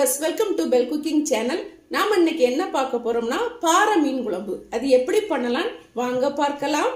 viewers welcome to bell cooking channel நாம இன்னைக்கு என்ன பார்க்க போறோம்னா பாறை மீன் குழம்பு அது எப்படி பண்ணலாம் வாங்க பார்க்கலாம்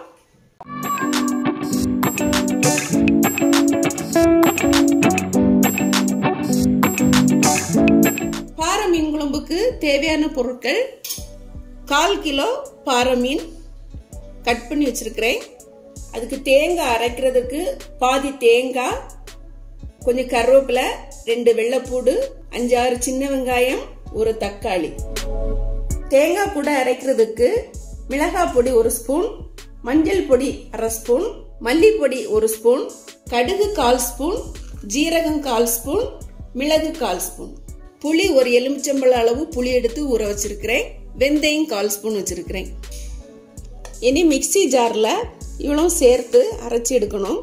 பாறை மீன் குழம்புக்கு தேவையான பொருட்கள் கால் கிலோ பாறை மீன் கட் பண்ணி வச்சிருக்கிறேன் அதுக்கு தேங்காய் அரைக்கிறதுக்கு பாதி தேங்காய் கொஞ்சம் கருவேப்பிலை ரெண்டு வெள்ளைப்பூடு அஞ்சாறு சின்ன வெங்காயம் ஒரு தக்காளி தேங்காய் கூட அரைக்கிறதுக்கு மிளகாய் பொடி ஒரு ஸ்பூன் மஞ்சள் பொடி அரை ஸ்பூன் மல்லிப்பொடி ஒரு ஸ்பூன் கடுகு கால் ஸ்பூன் ஜீரகம் கால் ஸ்பூன் மிளகு கால் ஸ்பூன் புளி ஒரு எலுமிச்சம்பழ அளவு புளி எடுத்து ஊற வச்சிருக்கிறேன் வெந்தயம் கால் ஸ்பூன் வச்சிருக்கிறேன் இனி மிக்சி ஜாரில் இவ்வளோ சேர்த்து அரைச்சி எடுக்கணும்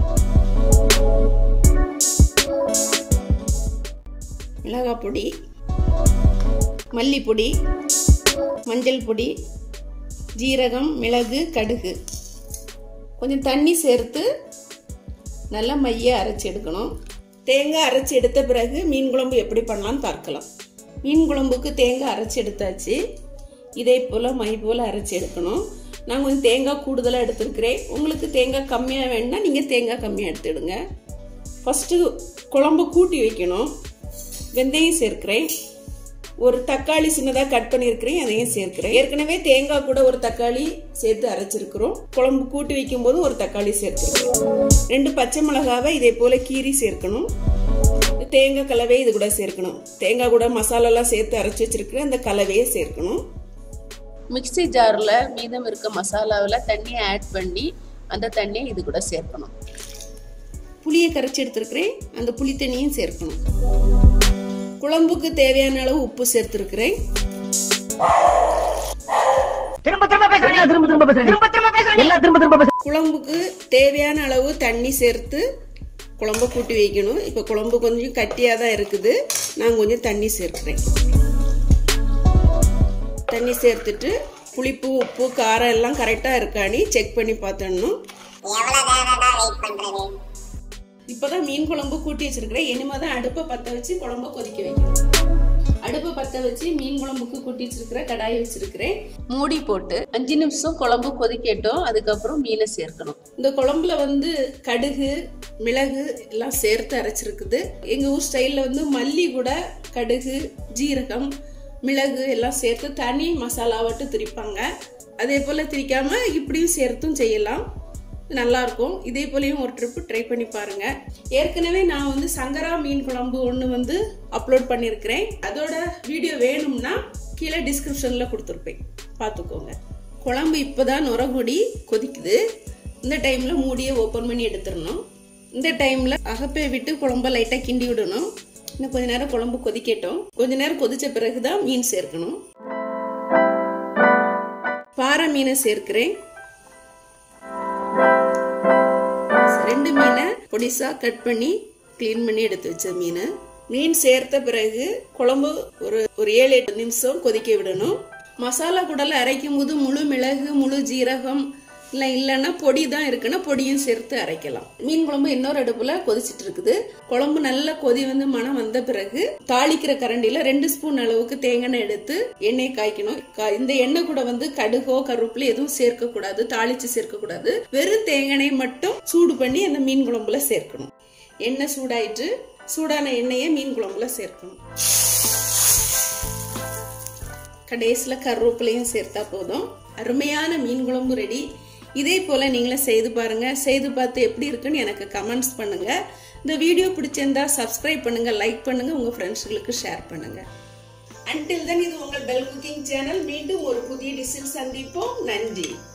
மிளகாய் பொடி மல்லிப்பொடி மஞ்சள் பொடி ஜீரகம் மிளகு கடுகு கொஞ்சம் தண்ணி சேர்த்து நல்லா மைய அரைச்சி எடுக்கணும் தேங்காய் அரைச்சி எடுத்த பிறகு மீன் குழம்பு எப்படி பண்ணலாம்னு பார்க்கலாம் மீன் குழம்புக்கு தேங்காய் அரைச்சி எடுத்தாச்சு இதே போல் மை போல் அரைச்சி எடுக்கணும் நான் கொஞ்சம் தேங்காய் கூடுதலாக எடுத்துருக்கிறேன் உங்களுக்கு தேங்காய் கம்மியாக வேணும்னா நீங்கள் தேங்காய் கம்மியாக எடுத்துடுங்க ஃபஸ்ட்டு குழம்பு கூட்டி வைக்கணும் வெந்தயம் சேர்க்கிறேன் ஒரு தக்காளி சின்னதாக கட் பண்ணியிருக்கிறேன் அதையும் சேர்க்கிறேன் ஏற்கனவே தேங்காய் கூட ஒரு தக்காளி சேர்த்து அரைச்சிருக்கிறோம் குழம்பு கூட்டி வைக்கும் போது ஒரு தக்காளி சேர்த்துருக்கிறோம் ரெண்டு பச்சை மிளகாவை இதே போல கீரி சேர்க்கணும் தேங்காய் கலவை இது கூட சேர்க்கணும் தேங்காய் கூட மசாலாலாம் சேர்த்து அரைச்சி வச்சிருக்கிறேன் அந்த கலவையை சேர்க்கணும் மிக்ஸி ஜாரில் மீதம் இருக்க மசாலாவில் தண்ணியை ஆட் பண்ணி அந்த தண்ணியை இது கூட சேர்க்கணும் புளியை கரைச்சி எடுத்துருக்கிறேன் அந்த புளி தண்ணியும் சேர்க்கணும் குழம்புக்கு தேவையான அளவு உப்பு சேர்த்துருக்கிறேன் திரும்ப திரும்ப பேசுறீங்க திரும்ப திரும்ப பேசுறீங்க திரும்ப திரும்ப பேசுறீங்க எல்லாம் திரும்ப திரும்ப பேசுறீங்க குழம்புக்கு தேவையான அளவு தண்ணி சேர்த்து குழம்ப கூட்டி வைக்கணும் இப்போ குழம்பு கொஞ்சம் கட்டியாக தான் இருக்குது நான் கொஞ்சம் தண்ணி சேர்க்கிறேன் தண்ணி சேர்த்துட்டு புளிப்பு உப்பு காரம் எல்லாம் கரெக்டாக இருக்கான்னு செக் பண்ணி பார்த்துடணும் இப்போதான் மீன் குழம்பு கூட்டி வச்சிருக்கிறேன் இனிமே தான் அடுப்பை பற்ற வச்சு குழம்ப கொதிக்க வைக்கணும் அடுப்பை பற்ற வச்சு மீன் குழம்புக்கு கூட்டி வச்சிருக்கிற கடாயை வச்சிருக்கிறேன் மூடி போட்டு அஞ்சு நிமிஷம் குழம்பு கொதிக்கட்டும் அதுக்கப்புறம் மீனை சேர்க்கணும் இந்த குழம்புல வந்து கடுகு மிளகு எல்லாம் சேர்த்து அரைச்சிருக்குது எங்க ஊர் ஸ்டைல்ல வந்து மல்லி கூட கடுகு ஜீரகம் மிளகு எல்லாம் சேர்த்து தனி மசாலாவட்டு திரிப்பாங்க அதே போல திரிக்காம இப்படியும் சேர்த்தும் செய்யலாம் நல்லா இருக்கும் இதே போலயும் ஒரு ட்ரிப் ட்ரை பண்ணி பாருங்க ஏற்கனவே நான் வந்து சங்கரா மீன் குழம்பு ஒன்று வந்து அப்லோட் பண்ணியிருக்கிறேன் அதோட வீடியோ வேணும்னா கீழே டிஸ்கிரிப்ஷன்ல கொடுத்துருப்பேன் பார்த்துக்கோங்க குழம்பு இப்போதான் நுரகுடி கொதிக்குது இந்த டைம்ல மூடியை ஓப்பன் பண்ணி எடுத்துடணும் இந்த டைம்ல அகப்பை விட்டு குழம்ப லைட்டா கிண்டி விடணும் இன்னும் கொஞ்ச நேரம் குழம்பு கொதிக்கட்டும் கொஞ்ச நேரம் கொதிச்ச பிறகுதான் மீன் சேர்க்கணும் பாறை மீனை சேர்க்கிறேன் ரெண்டு மீனை பொடிசா கட் பண்ணி க்ளீன் பண்ணி எடுத்து வச்ச மீன் மீன் சேர்த்த பிறகு குழம்பு ஒரு ஒரு ஏழு எட்டு நிமிஷம் கொதிக்க விடணும் மசாலா கூடல அரைக்கும் போது முழு மிளகு முழு ஜீரகம் இல்லை இல்லைன்னா பொடி தான் இருக்குன்னா பொடியும் சேர்த்து அரைக்கலாம் மீன் குழம்பு இன்னொரு அடுப்புல கொதிச்சிட்டு இருக்குது குழம்பு நல்லா கொதி வந்து மனம் வந்த பிறகு தாளிக்கிற கரண்டில ரெண்டு ஸ்பூன் அளவுக்கு தேங்காய் எண்ணெய் எடுத்து எண்ணெய் காய்க்கணும் கா- இந்த எண்ணெய் கூட வந்து கடுகோ கருவேப்பிலை எதுவும் சேர்க்க கூடாது தாளிச்சு சேர்க்க கூடாது வெறும் தேங்காய் எண்ணெய் மட்டும் சூடு பண்ணி அந்த மீன் குழம்புல சேர்க்கணும் எண்ணெய் சூடாயிட்டு சூடான எண்ணெயை மீன் குழம்புல சேர்க்கணும் கடைசியில் கருவேப்பிலையும் சேர்த்தா போதும் அருமையான மீன் குழம்பு ரெடி இதே போல நீங்களும் செய்து பாருங்க செய்து பார்த்து எப்படி இருக்குன்னு எனக்கு கமெண்ட்ஸ் பண்ணுங்க இந்த வீடியோ பிடிச்சிருந்தா சப்ஸ்கிரைப் பண்ணுங்க லைக் பண்ணுங்க உங்க ஃப்ரெண்ட்ஸ்களுக்கு ஷேர் பண்ணுங்க அன்டில் தென் இது உங்கள் பெல் குக்கிங் சேனல் மீண்டும் ஒரு புதிய டிஷ்ஷில் சந்திப்போம் நன்றி